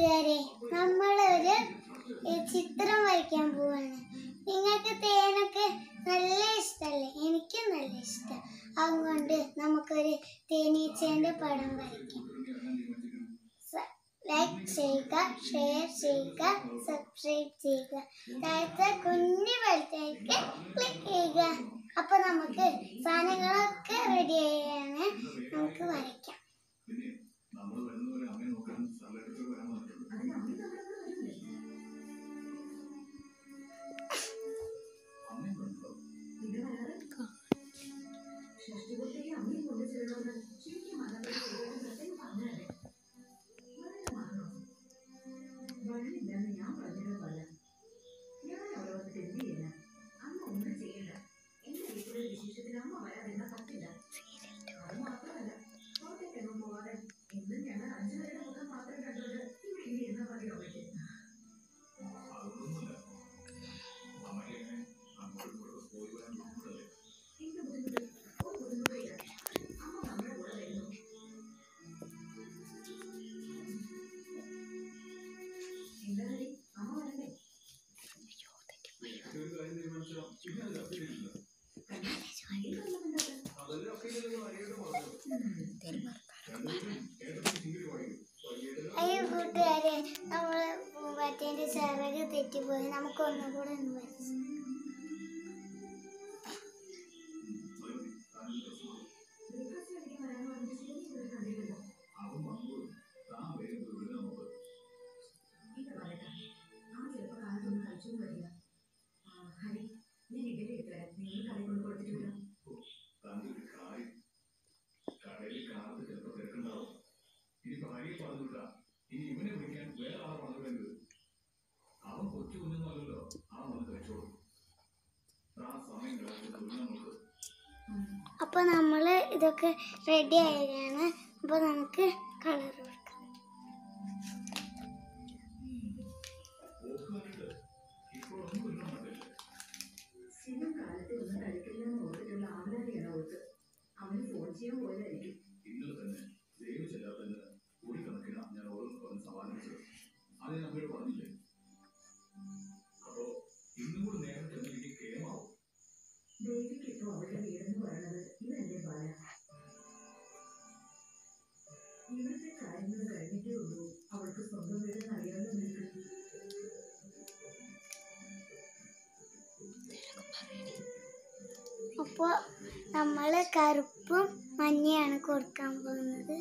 കൂട്ടുകാരെ നമ്മളൊരു ഏ, ചിത്രം വരയ്ക്കാൻ പോവാണ് നിങ്ങൾക്ക് തേനൊക്കെ നല്ല ഇഷ്ടമല്ലേ എനിക്കും നല്ല ഇഷ്ടം അതുകൊണ്ട് നമുക്കൊരു തേനീച്ചേൻ്റെ പടം വരയ്ക്കാം ലൈക്ക് ചെയ്യുക ഷെയർ ചെയ്യുക സബ്സ്ക്രൈബ് ചെയ്യുക താഴത്തെ കുഞ്ഞു ബെൽറ്റേക്ക് ക്ലിക്ക് ചെയ്യുക അപ്പൊ നമുക്ക് സാധനങ്ങളൊക്കെ റെഡി ആയാണ് നമുക്ക് വരയ്ക്കാം അയ്യോ കൂട്ടുകാരെ നമ്മള് പൂമ്പാറ്റേന്റെ ചിറക് തെറ്റിപ്പോയി നമുക്ക് ഒന്നുകൂടെ ഒന്ന് വരച്ചു അപ്പൊ നമ്മള് ഇതൊക്കെ റെഡി ആയിരിക്കാണ് അപ്പൊ നമുക്ക് കളർ കൊടുക്കാം അപ്പോൾ നമ്മൾ കറുപ്പും മഞ്ഞയാണ് കൊടുക്കാൻ പോകുന്നത്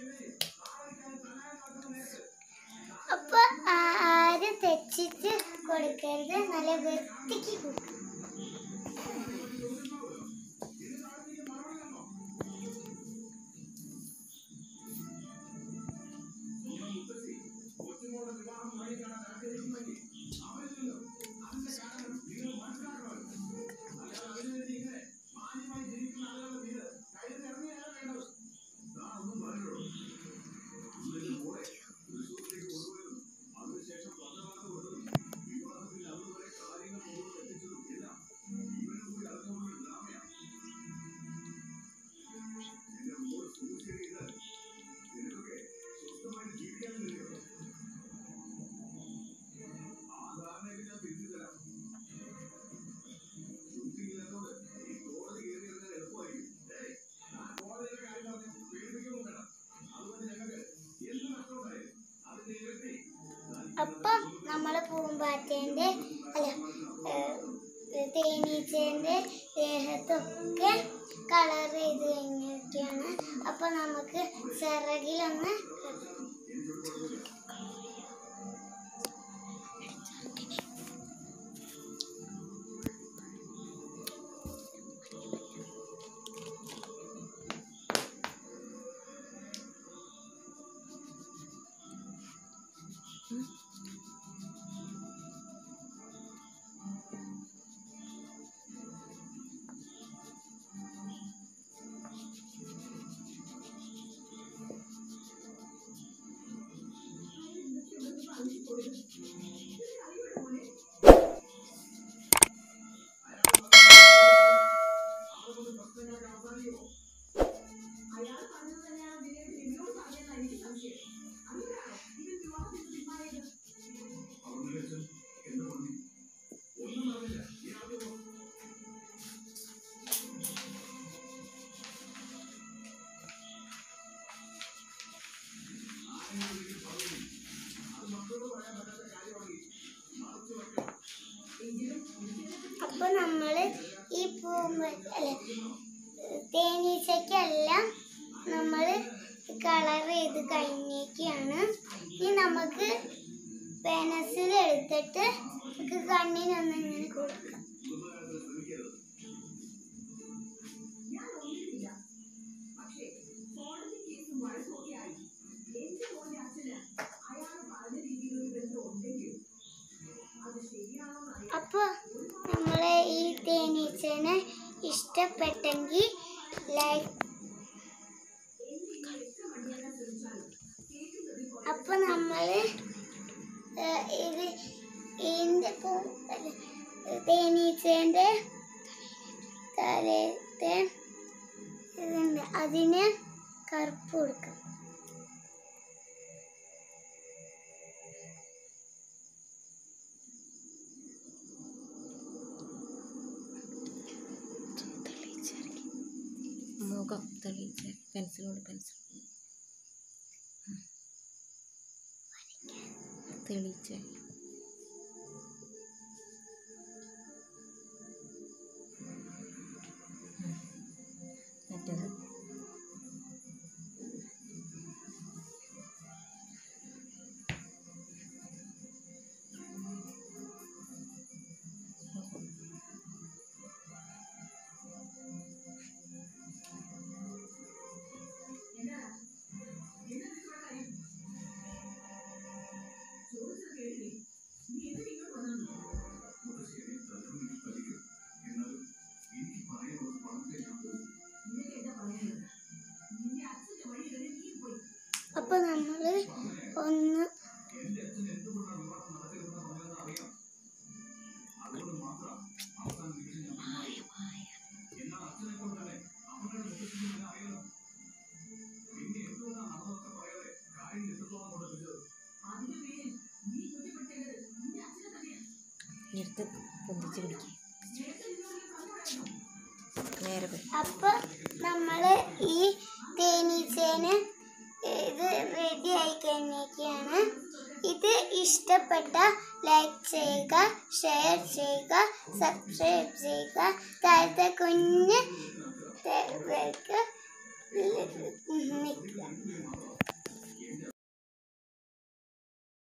അപ്പൊ ആ- ആര് തെച്ചിട്ട് കൊടുക്കരുത് നല്ല വൃത്തിക്ക് കൊടുക്കണം അപ്പം നമ്മൾ പൂമ്പാറ്റേൻ്റെ അല്ല ഏഹ്, തേനീച്ചേൻ്റെ ദേഹത്തൊക്കെ കളർ ചെയ്ത് കഴിഞ്ഞിരിക്കുകയാണ് അപ്പം നമുക്ക് ചിറകിലൊന്ന് അപ്പൊ നമ്മള് ഈ പൂമ്പ അല്ല തേനീച്ചക്കെല്ലാം നമ്മള് കളർ ചെയ്ത് കഴിഞ്ഞേക്കാണ് ഇനി നമുക്ക് പെനസിൽ എടുത്തിട്ട് നമുക്ക് കണ്ണിനൊന്ന് ഇങ്ങനെ കൊടുക്കാം അപ്പൊ നമ്മളെ ഈ തേനീച്ചനെ ഇഷ്ടപ്പെട്ടെങ്കിൽ ലൈക്ക് അപ്പൊ നമ്മള് ഏഹ്, ഇത് ഇതിന്റെ പൂ- അല്ല, തേനീച്ചേന്റെ തലത്തെ ഇതുണ്ട് അതിന് കറുപ്പ് കൊടുക്കാം മുഖം തെളിയിച്ച് പെൻസിലോട് പെൻസിൽ തെളിയിച്ച് മറ്റേത് അപ്പൊ നമ്മള് ഒന്ന് എടുത്ത് പൊന്തിച്ച് പിടിക്കുക നേരെ പോയി അപ്പൊ നമ്മള് ഈ തേനീച്ചേനെ ഇത് റെഡി ആയി കഴിഞ്ഞേക്കാണ് ഇത് ഇഷ്ടപ്പെട്ട ലൈക്ക് ചെയ്യുക ഷെയർ ചെയ്യുക സബ്സ്ക്രൈബ് ചെയ്യുക താഴത്തെ കുഞ്ഞ് നിൽക്കുക